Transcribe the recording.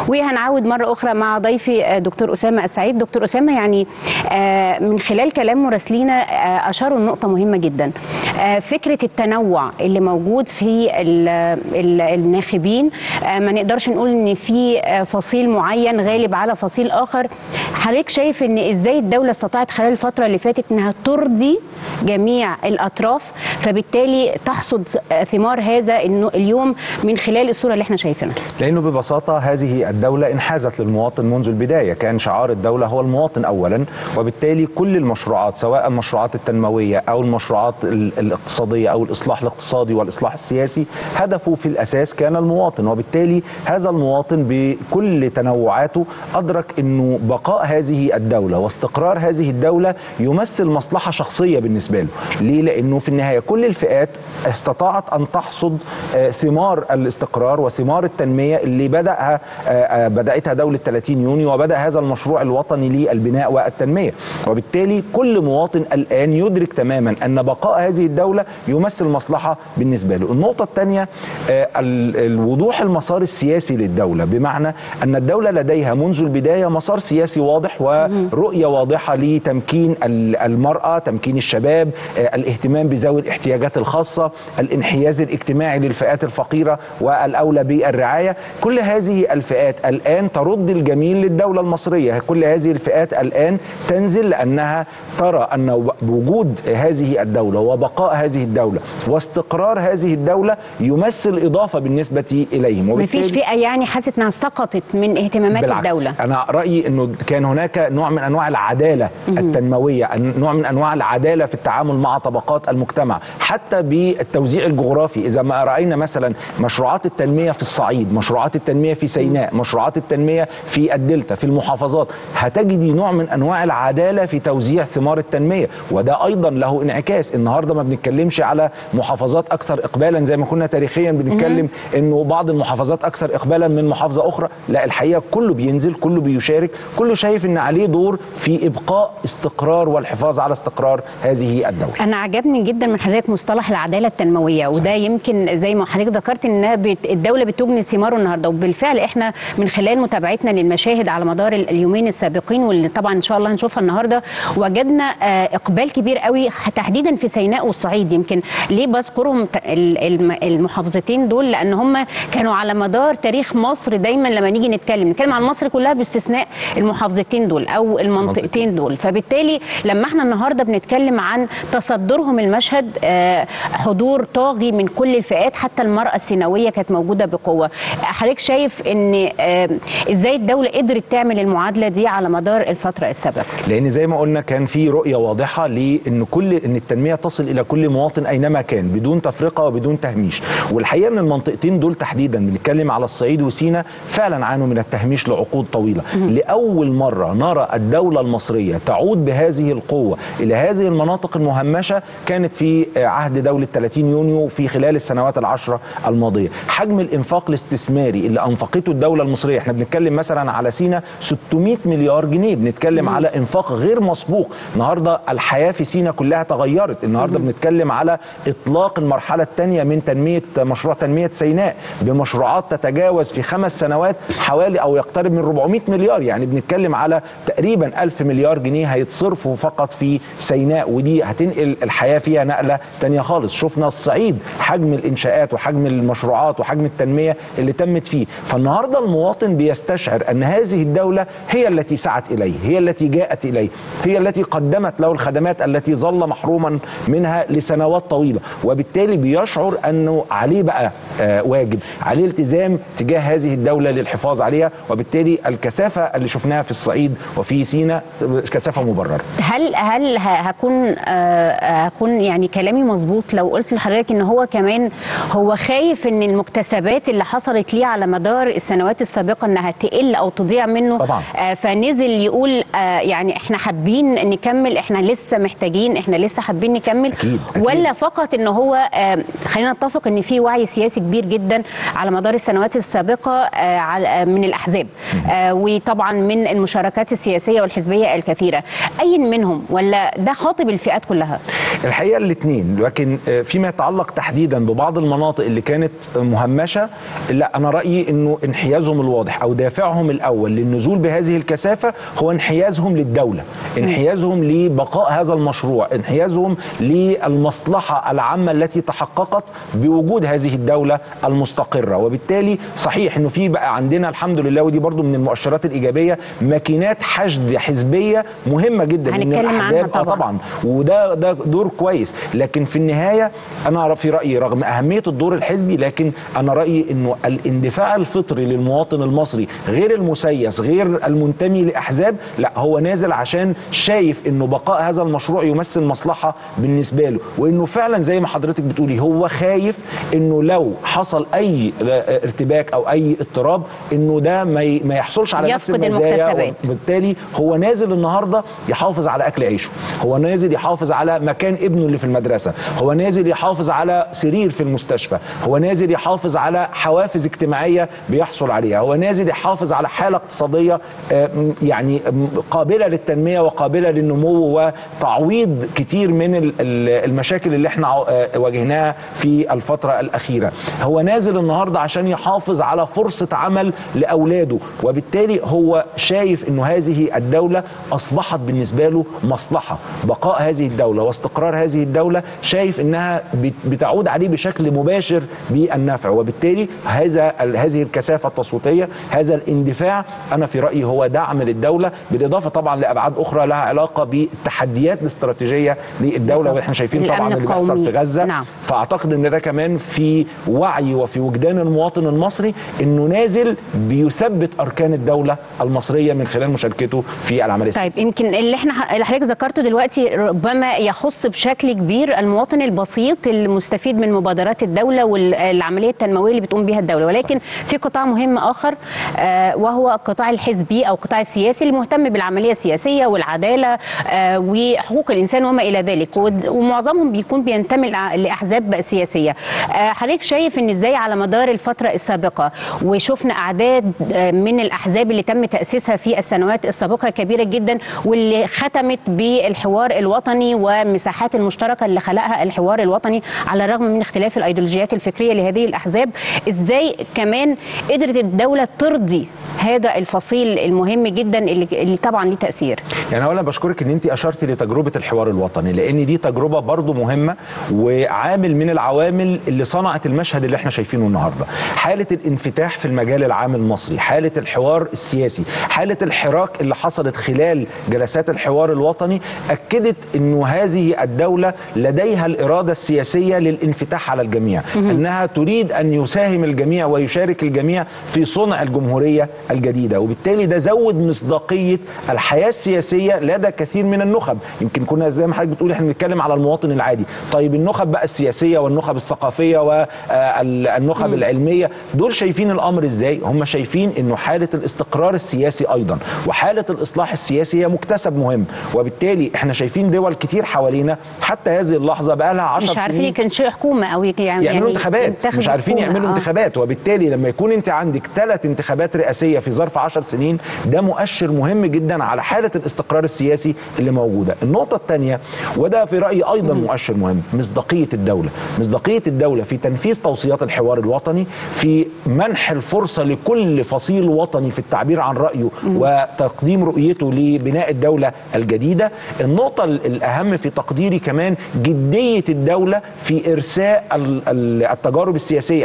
وهنعود مره اخرى مع ضيفي آه، دكتور اسامه السعيد دكتور اسامه يعني آه، من خلال كلام مراسلينا آه، اشاروا لنقطه مهمه جدا آه، فكره التنوع اللي موجود في ال- ال- الناخبين آه، ما نقدرش نقول ان في آه، فصيل معين غالب على فصيل اخر حضرتك شايف ان ازاي الدوله استطاعت خلال الفتره اللي فاتت انها ترضي جميع الاطراف فبالتالي تحصد آه، ثمار هذا إنه اليوم من خلال الصوره اللي احنا شايفينها لانه ببساطه هذه الدوله انحازت للمواطن منذ البدايه كان شعار الدوله هو المواطن اولا وبالتالي كل المشروعات سواء المشروعات التنمويه او المشروعات ال- الاقتصاديه او الاصلاح الاقتصادي والاصلاح السياسي هدفه في الاساس كان المواطن وبالتالي هذا المواطن بكل تنوعاته ادرك انه بقاء هذه الدوله واستقرار هذه الدوله يمثل مصلحه شخصيه بالنسبه له ليه لانه في النهايه كل الفئات استطاعت ان تحصد آه، ثمار الاستقرار وثمار التنميه اللي بداها آه، آه، بداتها دوله 30 يونيو وبدا هذا المشروع الوطني للبناء والتنميه وبالتالي كل مواطن الان يدرك تماما ان بقاء هذه الدوله يمثل مصلحه بالنسبه له النقطه الثانيه الوضوح المسار السياسي للدوله بمعنى ان الدوله لديها منذ البدايه مسار سياسي واضح ورؤيه واضحه لتمكين ال- المراه تمكين الشباب آه، الاهتمام بذوي الاحتياجات الخاصه الانحياز الاجتماعي للفئات الفقيره والاولى بالرعايه كل هذه الفئات الان ترد الجميل للدوله المصريه كل هذه الفئات الان تنزل لانها ترى ان وجود هذه الدوله وبقاء هذه الدوله واستقرار هذه الدوله يمثل اضافه بالنسبه اليهم مفيش فئه يعني حست انها سقطت من اهتمامات بالعكس الدوله انا رايي انه كان هناك نوع من انواع العداله التنمويه أن- نوع من انواع العداله في التعامل مع طبقات المجتمع حتى بالتوزيع الجغرافي اذا ما راينا مثلا مشروعات التنميه في الصعيد مشروعات التنميه في سيناء مشروعات التنميه في الدلتا في المحافظات هتجدي نوع من انواع العداله في توزيع ثمار التنميه وده ايضا له انعكاس النهارده ما بنتكلمش على محافظات اكثر اقبالا زي ما كنا تاريخيا بنتكلم انه بعض المحافظات اكثر اقبالا من محافظه اخرى لا الحقيقه كله بينزل كله بيشارك كله شايف ان عليه دور في ابقاء استقرار والحفاظ على استقرار هذه الدوله انا عجبني جدا من حضرتك مصطلح العداله التنمويه وده يمكن زي ما حضرتك ذكرت ان بت... الدوله بتجني ثماره النهارده وبالفعل احنا من خلال متابعتنا للمشاهد على مدار ال- اليومين السابقين واللي طبعا ان شاء الله هنشوفها النهارده وجدنا آه، اقبال كبير قوي تحديدا في سيناء والصعيد يمكن ليه بذكرهم ت- ال- الم- المحافظتين دول لان هم كانوا على مدار تاريخ مصر دايما لما نيجي نتكلم نتكلم عن مصر كلها باستثناء المحافظتين دول او المنطقتين دول فبالتالي لما احنا النهارده بنتكلم عن تصدرهم المشهد آه، حضور طاغي من كل الفئات حتى المراه السيناويه كانت موجوده بقوه حضرتك شايف ان آه، ازاي الدوله قدرت تعمل المعادله دي على مدار الفتره السابقه لان زي ما قلنا كان في رؤيه واضحه لان كل ان التنميه تصل الى كل مواطن اينما كان بدون تفرقه وبدون تهميش والحقيقه ان المنطقتين دول تحديدا بنتكلم على الصعيد وسينا فعلا عانوا من التهميش لعقود طويله لاول مره نرى الدوله المصريه تعود بهذه القوه الى هذه المناطق المهمشه كانت في عهد دوله 30 يونيو في خلال السنوات العشره الماضيه حجم الانفاق الاستثماري اللي انفقته الدوله المصريه احنا بنتكلم مثلا على سينا 600 مليار جنيه بنتكلم على انفاق غير مسبوق النهارده الحياه في سينا كلها تغيرت النهارده بنتكلم على اطلاق المرحله الثانيه من تنميه مشروع تنميه سيناء بمشروعات تتجاوز في خمس سنوات حوالي او يقترب من 400 مليار يعني بنتكلم على تقريبا 1000 مليار جنيه هيتصرفوا فقط في سيناء ودي هتنقل الحياه فيها نقله تانية خالص شفنا الصعيد حجم الانشاءات وحجم المشروعات وحجم التنميه اللي تمت فيه فالنهارده المواطن بيستشعر ان هذه الدوله هي التي سعت اليه هي التي جاءت اليه هي التي قدمت له الخدمات التي ظل محروما منها لسنوات طويله وبالتالي بيشعر انه عليه بقى آه واجب عليه التزام تجاه هذه الدوله للحفاظ عليها وبالتالي الكثافه اللي شفناها في الصعيد وفي سينا كثافه مبرره هل هل ه- هكون آه، هكون يعني كلامي مظبوط لو قلت لحضرتك ان هو كمان هو خايف ان المكتسبات اللي حصلت ليه على مدار السنوات السابقه انها تقل او تضيع منه طبعاً. آه، فنزل يقول آه، يعني احنا حابين نكمل احنا لسه محتاجين احنا لسه حابين نكمل أكيد، أكيد. ولا فقط ان هو آه، خلينا نتفق ان في وعي سياسي كبير جدا على مدار السنوات السابقه آه، على- آه، من الاحزاب آه، وطبعا من المشاركات السياسيه والحزبيه الكثيره اي منهم ولا ده خاطب الفئات كلها الحقيقه الاثنين لكن آه، فيما يتعلق تحديدا ببعض المناطق اللي كانت مهمشه لا انا رايي انه انحيازهم الواضح او دافعهم الاول للنزول بهذه الكثافه هو انحيازهم للدوله انحيازهم لبقاء هذا المشروع انحيازهم للمصلحه العامه التي تحققت بوجود هذه الدوله المستقره وبالتالي صحيح انه في بقى عندنا الحمد لله ودي برضو من المؤشرات الايجابيه ماكينات حشد حزبيه مهمه جدا إن هنتكلم عنها الأحزاب- آه طبعاً. طبعا وده ده دور كويس لكن في النهايه انا في رايي رغم اهميه الدور الحزبي لكن انا رايي انه الاندفاع الفطري للمواطن المصري غير المسيس غير المنتمي لاحزاب لا هو نازل عشان شايف انه بقاء هذا المشروع يمثل مصلحه بالنسبه له وانه فعلا زي ما حضرتك بتقولي هو خايف انه لو حصل اي ارتباك او اي اضطراب انه ده ما ي- ما يحصلش على نفس يفقد المزايا المكتسبات. بالتالي هو نازل النهارده يحافظ على اكل عيشه هو نازل يحافظ على مكان ابنه اللي في المدرسه هو نازل يحافظ على سرير في المستشفى هو نازل يحافظ على حوافز اجتماعيه بيحصل عليها هو نازل يحافظ على حاله اقتصاديه آه، م- يعني م- قابله للتنميه وقابله للنمو وتعويض كتير من ال- ال- المشاكل اللي احنا ع- آه، واجهناها في الفتره الاخيره هو نازل النهارده عشان يحافظ على فرصه عمل لاولاده وبالتالي هو شايف انه هذه الدوله اصبحت بالنسبه له مصلحه بقاء هذه الدوله واستقرار هذه الدوله شايف انها بت- بتعود عليه بشكل مباشر بالنفع وبالتالي هذا ال- هذه الكثافه التصويتيه هذا الاندفاع انا في رايي هو دعم للدوله بالاضافه طبعا لابعاد اخرى لها علاقه بالتحديات الاستراتيجيه للدوله بالظبط. واحنا شايفين طبعا الأمن اللي بيحصل القومي. في غزه نعم. فاعتقد ان ده كمان في وعي وفي وجدان المواطن المصري انه نازل بيثبت اركان الدوله المصريه من خلال مشاركته في العمليه طيب السياسيه يمكن اللي احنا اللي حضرتك ذكرته دلوقتي ربما يخص بشكل كبير المواطن البسيط المستفيد من مبادرات الدوله والعمليه التنمويه اللي بتقوم بها الدوله ولكن في قطاع مهم اخر آه، وهو القطاع الحزبي او القطاع السياسي اللي مهتم بالعمليه السياسيه والعداله آه، وحقوق الانسان وما الى ذلك ود- ومعظمهم بيكون بينتمي لع- لاحزاب سياسيه آه، حضرتك شايف ان ازاي على مدار الفتره السابقه وشفنا اعداد آه، من الاحزاب اللي تم تاسيسها في السنوات السابقه كبيره جدا واللي ختمت بالحوار الوطني والمساحات المشتركه اللي خلقها الحوار الوطني على الرغم من اختلاف الايديولوجيات الفكريه لهذه الاحزاب ازاي كمان قدرت الدوله ترضي هذا الفصيل المهم جدا اللي, اللي طبعا ليه تاثير يعني اولا بشكرك ان انت اشرتي لتجربه الحوار الوطني لان دي تجربه برضو مهمه وعامل من العوامل اللي صنعت المشهد اللي احنا شايفينه النهارده حاله الانفتاح في المجال العام المصري حاله الحوار السياسي حاله الحراك اللي حصلت خلال جلسات الحوار الوطني اكدت انه هذه الدوله لديها الاراده السياسيه للانفتاح على الجميع انها تريد ان يساهم الجميع ويشارك الجميع في صنع الجمهوريه الجديده وبالتالي ده زود مصداقيه الحياه السياسيه لدى كثير من النخب يمكن كنا زي ما حضرتك بتقول احنا بنتكلم على المواطن العادي طيب النخب بقى السياسيه والنخب الثقافيه والنخب العلميه دول شايفين الامر ازاي هم شايفين انه حاله الاستقرار السياسي ايضا وحاله الاصلاح السياسي هي مكتسب مهم وبالتالي احنا شايفين دول كتير حوالينا حتى هذه اللحظه بقى لها 10 مش عارفين سنين يكونشوا حكومه او يعني يعملوا انتخابات ينتخبوا مش عارفين حكومة. يعملوا آه. انتخابات وبالتالي لما يكون انت عندك ثلاث انتخابات رئاسيه في ظرف 10 سنين ده مؤشر مهم جدا على حاله الاستقرار السياسي اللي موجوده النقطه الثانيه وده في رايي ايضا مؤشر مهم مصداقيه الدوله مصداقيه الدوله في تنفيذ توصيات الحوار الوطني في منح الفرصه لكل فصيل وطني في التعبير عن رايه وتقديم رؤيته لبناء الدوله الجديده النقطه ال- الاهم في تقديري كمان جديه الدوله في ارساء ال- ال- التجارب السياسيه